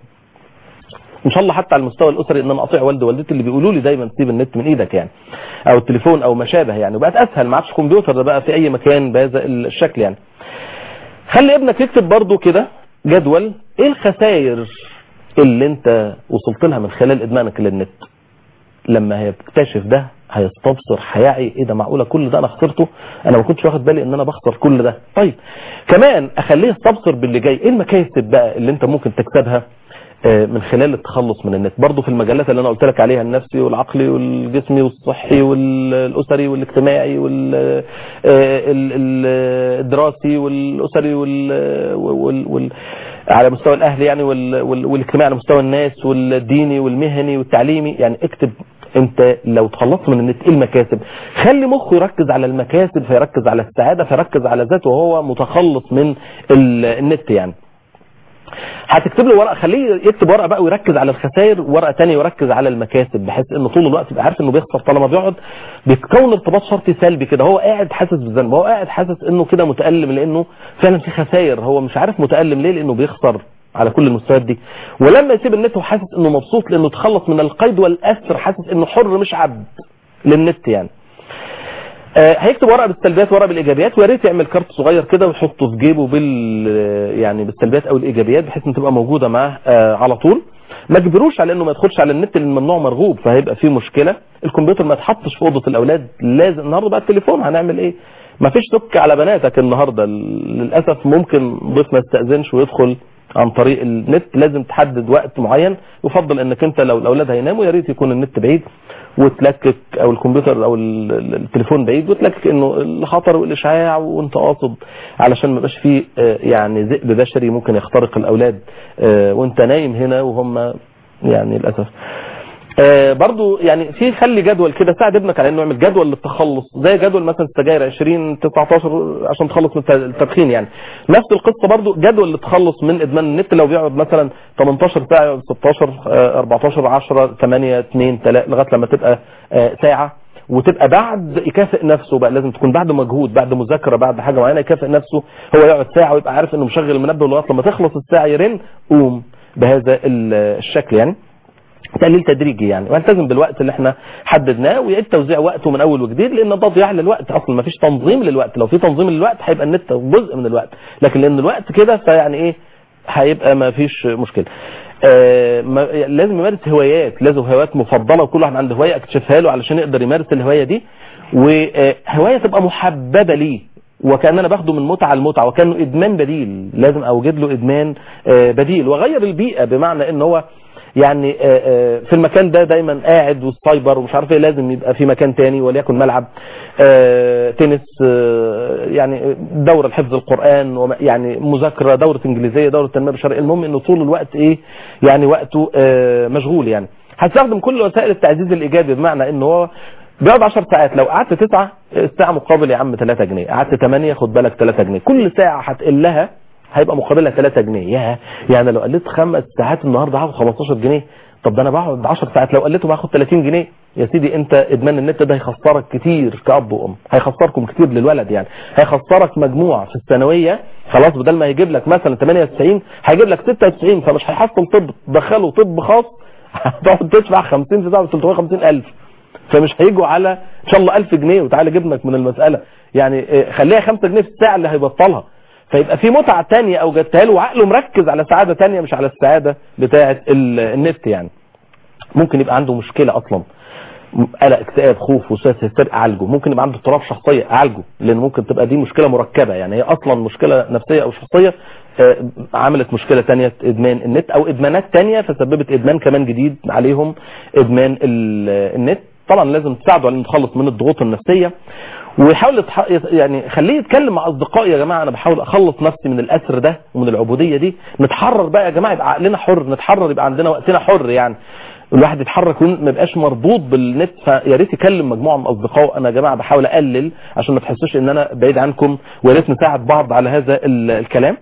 ان شاء الله حتى على المستوى الاسري ان انا اطيع والدي ووالدتي اللي بيقولوا لي دايما سيب النت من ايدك يعني او التليفون او ما شابه يعني وبقت اسهل ما عادش كمبيوتر ده بقى في اي مكان بهذا الشكل يعني خلي ابنك يكتب برضو كده جدول ايه الخسائر اللي انت وصلت لها من خلال ادمانك للنت لما هيكتشف ده هيستبصر هيعي ايه ده معقوله كل ده انا خسرته انا ما كنتش واخد بالي ان انا بخسر كل ده طيب كمان اخليه يستبصر باللي جاي ايه المكاسب بقى اللي انت ممكن تكسبها آه، من خلال التخلص من النت برضه في المجالات اللي انا قلت لك عليها النفسي والعقلي والجسمي والصحي والاسري والاجتماعي والدراسي والاسري وال وال- وال- على مستوى الاهل يعني وال- وال- والاجتماعي على مستوى الناس والديني والمهني والتعليمي يعني اكتب انت لو تخلصت من النت ايه المكاسب خلي مخه يركز على المكاسب فيركز على السعاده فيركز على ذاته وهو متخلص من ال- النت يعني هتكتب له ورقه خليه يكتب ورقه بقى ويركز على الخسائر ورقه ثانيه يركز على المكاسب بحيث انه طول الوقت يبقى عارف انه بيخسر طالما بيقعد بيتكون ارتباط شرطي سلبي كده هو قاعد حاسس بالذنب هو قاعد حاسس انه كده متالم لانه فعلا في خسائر هو مش عارف متالم ليه لانه بيخسر على كل المستويات دي ولما يسيب النت هو حاسس انه مبسوط لانه تخلص من القيد والاسر حاسس انه حر مش عبد للنت يعني آه، هيكتب ورقه بالسلبيات ورقه بالايجابيات ويا ريت يعمل كارت صغير كده ويحطه في جيبه بال يعني بالسلبيات او الايجابيات بحيث ان تبقى موجوده معاه آه، على طول ما تجبروش على انه ما يدخلش على النت لان ممنوع مرغوب فهيبقى فيه مشكله الكمبيوتر ما يتحطش في اوضه الاولاد لازم النهارده بقى التليفون هنعمل ايه ما فيش سك على بناتك النهارده للاسف ممكن ضيف ما يستاذنش ويدخل عن طريق النت لازم تحدد وقت معين يفضل انك انت لو الاولاد هيناموا يا ريت يكون النت بعيد وتلكك او الكمبيوتر او ال- ال- التليفون بعيد وتلكك انه الخطر والاشعاع وانت قاصد علشان ما يبقاش فيه آه، يعني ذئب بشري ممكن يخترق الاولاد آه، وانت نايم هنا وهم يعني للاسف آه، برضو يعني في خلي جدول كده ساعد ابنك على انه يعمل جدول للتخلص زي جدول مثلا السجاير 20 19 عشان تخلص من التدخين يعني نفس القصه برضو جدول للتخلص من ادمان النت لو بيقعد مثلا 18 ساعه يقعد 16 آه، 14 10 8 2 3 لغايه لما تبقى آه، ساعه وتبقى بعد يكافئ نفسه بقى لازم تكون بعد مجهود بعد مذاكره بعد حاجه معينه يكافئ نفسه هو يقعد ساعه ويبقى عارف انه مشغل المنبه لغايه لما تخلص الساعه يرن قوم بهذا ال- الشكل يعني تقليل تدريجي يعني والتزم بالوقت اللي احنا حددناه ويعيد توزيع وقته من اول وجديد لان ده ضياع للوقت اصلا ما فيش تنظيم للوقت لو في تنظيم للوقت هيبقى النت جزء من الوقت لكن لان الوقت كده فيعني ايه هيبقى ما فيش مشكله آه ما لازم يمارس هوايات لازم هوايات مفضله وكل واحد عنده هوايه اكتشفها له علشان يقدر يمارس الهوايه دي وهوايه تبقى محببه ليه وكان انا باخده من متعه لمتعه وكانه ادمان بديل لازم اوجد له ادمان آه، بديل واغير البيئه بمعنى ان هو يعني آه، آه، في المكان ده دايما قاعد والسايبر ومش عارف ايه لازم يبقى في مكان تاني وليكن ملعب آه، تنس آه، يعني دورة لحفظ القرآن وما- يعني مذاكرة دورة انجليزية دورة تنمية بشرية المهم انه طول الوقت ايه يعني وقته آه، مشغول يعني هستخدم كل وسائل التعزيز الايجابي بمعنى انه هو بيقعد 10 ساعات لو قعدت 9 الساعة مقابل يا عم 3 جنيه قعدت 8 خد بالك 3 جنيه كل ساعة هتقلها هيبقى مقابلها 3 جنيه ياه يعني لو قلت خمس ساعات النهارده هاخد 15 جنيه طب ده انا بقعد 10 ساعات لو قلته هاخد 30 جنيه يا سيدي انت ادمان النت ده هيخسرك كتير كاب وام هيخسركم كتير للولد يعني هيخسرك مجموع في الثانويه خلاص بدل ما يجيب لك مثلا 98 هيجيب لك 96 فمش هيحصل طب دخله طب خاص هتقعد تدفع 50 في 350 الف فمش هيجوا على ان شاء الله 1000 جنيه وتعالى جبنك من المساله يعني إيه، خليها 5 جنيه في الساعه اللي هيبطلها فيبقى في متعه تانية اوجدتها له وعقله مركز على سعاده تانية مش على السعاده بتاعه ال- النت يعني ممكن يبقى عنده مشكله اصلا قلق اكتئاب خوف وسواس هستيري اعالجه ممكن يبقى عنده اضطراب شخصيه اعالجه لان ممكن تبقى دي مشكله مركبه يعني هي اصلا مشكله نفسيه او شخصيه آه، عملت مشكله تانية ادمان النت او ادمانات تانية فسببت ادمان كمان جديد عليهم ادمان ال- النت طبعا لازم تساعده على انه يتخلص من الضغوط النفسيه ويحاول يتح... يعني خليه يتكلم مع اصدقائي يا جماعه انا بحاول اخلص نفسي من الاسر ده ومن العبوديه دي نتحرر بقى يا جماعه يبقى عقلنا حر نتحرر يبقى عندنا وقتنا حر يعني الواحد يتحرك وما يبقاش مربوط بالنت فيا ريت يكلم مجموعه من اصدقائه انا يا جماعه بحاول اقلل عشان ما تحسوش ان انا بعيد عنكم ويا ريت نساعد بعض على هذا ال- الكلام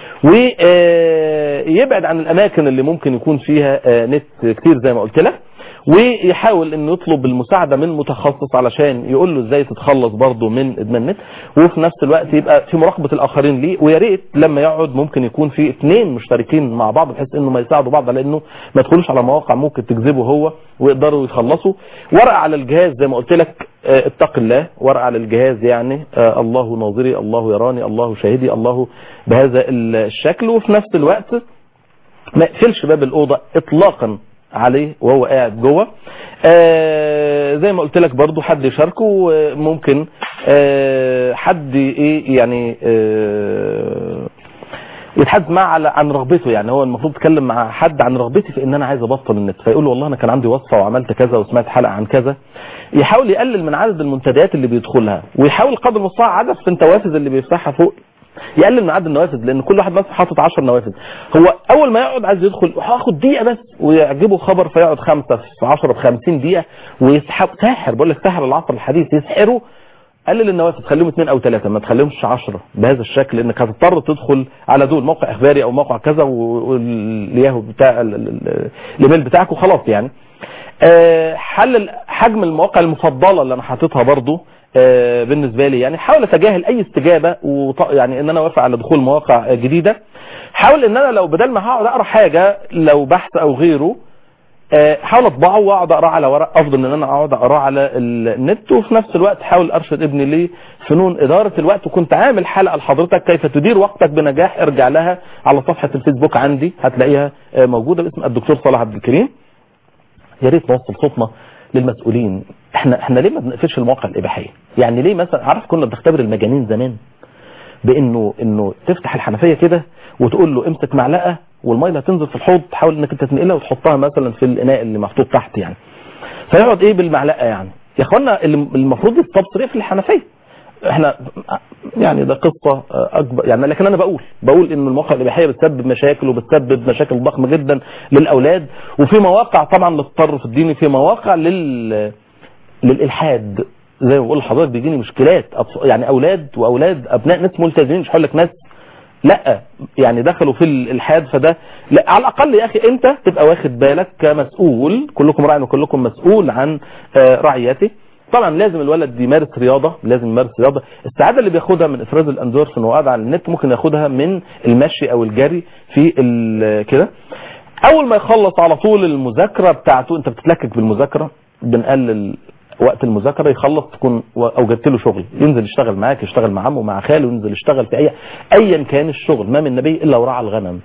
ويبعد عن الاماكن اللي ممكن يكون فيها آه، نت كتير زي ما قلت لك ويحاول انه يطلب المساعده من متخصص علشان يقول له ازاي تتخلص برضه من ادمان النت وفي نفس الوقت يبقى في مراقبه الاخرين ليه ويا ريت لما يقعد ممكن يكون في اثنين مشتركين مع بعض بحيث انه ما يساعدوا بعض على انه ما يدخلوش على مواقع ممكن تجذبه هو ويقدروا يخلصوا ورقه على الجهاز زي ما قلت لك آه، اتق الله ورقه على الجهاز يعني آه، الله ناظري الله يراني الله شاهدي الله بهذا الشكل وفي نفس الوقت ما يقفلش باب الاوضه اطلاقا عليه وهو قاعد جوه آه زي ما قلت لك برضو حد يشاركه آه، ممكن آه حد ايه يعني آه يتحدث معاه على عن رغبته يعني هو المفروض يتكلم مع حد عن رغبتي في ان انا عايز ابطل النت فيقول له والله انا كان عندي وصفه وعملت كذا وسمعت حلقه عن كذا يحاول يقلل من عدد المنتديات اللي بيدخلها ويحاول قدر المستطاع عدد في النوافذ اللي بيفتحها فوق يقلل من عدد النوافذ لان كل واحد مثلا حاطط 10 نوافذ هو اول ما يقعد عايز يدخل هاخد دقيقه بس ويعجبه خبر فيقعد خمسه في 10 ب 50 دقيقه ويسحب ساحر بقول لك ساحر العصر الحديث يسحره قلل النوافذ خليهم اثنين او ثلاثه ما تخليهمش 10 بهذا الشكل لانك هتضطر تدخل على دول موقع اخباري او موقع كذا و- والياهو بتاع ال- ال- ال- الايميل بتاعك وخلاص يعني آه، حل حجم المواقع المفضله اللي انا حاططها برضو آه، بالنسبه لي يعني حاول اتجاهل اي استجابه وط... يعني ان انا اوافق على دخول مواقع جديده حاول ان انا لو بدل ما هقعد اقرا حاجه لو بحث او غيره آه، حاول اطبعه واقعد اقراه على ورق افضل من ان انا اقعد اقراه على النت وفي نفس الوقت حاول ارشد ابني لفنون اداره الوقت وكنت عامل حلقه لحضرتك كيف تدير وقتك بنجاح ارجع لها على صفحه الفيسبوك عندي هتلاقيها آه، موجوده باسم الدكتور صلاح عبد الكريم يا ريت نوصل صوتنا للمسؤولين احنا احنا ليه ما بنقفلش المواقع الاباحيه يعني ليه مثلا عارف كنا بنختبر المجانين زمان بانه انه تفتح الحنفيه كده وتقول له امسك معلقه والميه اللي هتنزل في الحوض تحاول انك انت تنقلها وتحطها مثلا في الاناء اللي محطوط تحت يعني فيقعد ايه بالمعلقه يعني يا اخوانا اللي المفروض يستبصر في الحنفيه احنا يعني ده قصه اكبر يعني لكن انا بقول بقول ان المواقع الاباحيه بتسبب مشاكل وبتسبب مشاكل ضخمه جدا للاولاد وفي مواقع طبعا للتطرف الديني في مواقع لل للالحاد زي ما بقول لحضرتك بيجيني مشكلات أطف- يعني اولاد واولاد ابناء ناس ملتزمين مش هقول لك ناس لا يعني دخلوا في الالحاد فده لا على الاقل يا اخي انت تبقى واخد بالك كمسؤول كلكم راع وكلكم مسؤول عن آه، رعيته طبعا لازم الولد يمارس رياضه لازم يمارس رياضه السعاده اللي بياخدها من افراز الاندورفين وقعد على النت ممكن ياخدها من المشي او الجري في ال- كده اول ما يخلص على طول المذاكره بتاعته انت بتتلكك بالمذاكره بنقلل وقت المذاكره يخلص تكون و- اوجدت له شغل ينزل يشتغل معاك يشتغل مع عمه مع خاله ينزل يشتغل في اي ايا كان الشغل ما من نبي الا ورعى الغنم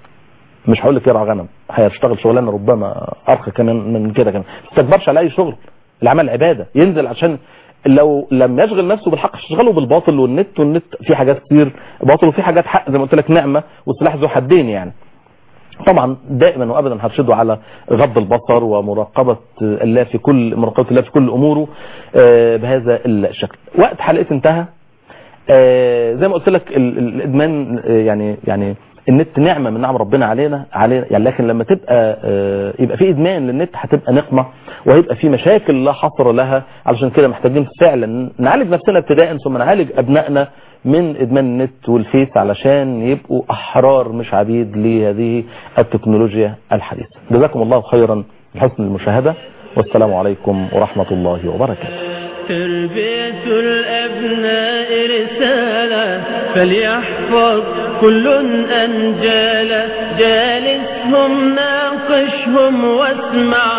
مش هقول لك يرعى غنم هيشتغل شغلانه ربما ارقى كمان من كده كمان ما تستكبرش على اي شغل العمل عباده ينزل عشان لو لم يشغل نفسه بالحق يشغله بالباطل والنت والنت في حاجات كتير باطل وفي حاجات حق زي ما قلت لك نعمه والسلاح ذو حدين يعني طبعا دائما وابدا هرشده على غض البصر ومراقبه الله في كل مراقبه الله في كل اموره آه، بهذا الشكل وقت حلقتي انتهى آه، زي ما قلت لك ال- ال- الادمان آه، يعني يعني النت نعمه من نعم ربنا علينا علينا يعني لكن لما تبقى آه، يبقى في ادمان للنت هتبقى نقمه وهيبقى في مشاكل لا حصر لها علشان كده محتاجين فعلا نعالج نفسنا ابتداء ثم نعالج ابنائنا من ادمان النت والفيس علشان يبقوا احرار مش عبيد لهذه التكنولوجيا الحديثه جزاكم الله خيرا لحسن المشاهده والسلام عليكم ورحمه الله وبركاته تربية الأبناء رسالة فليحفظ كل أنجالا جالسهم ناقشهم واسمع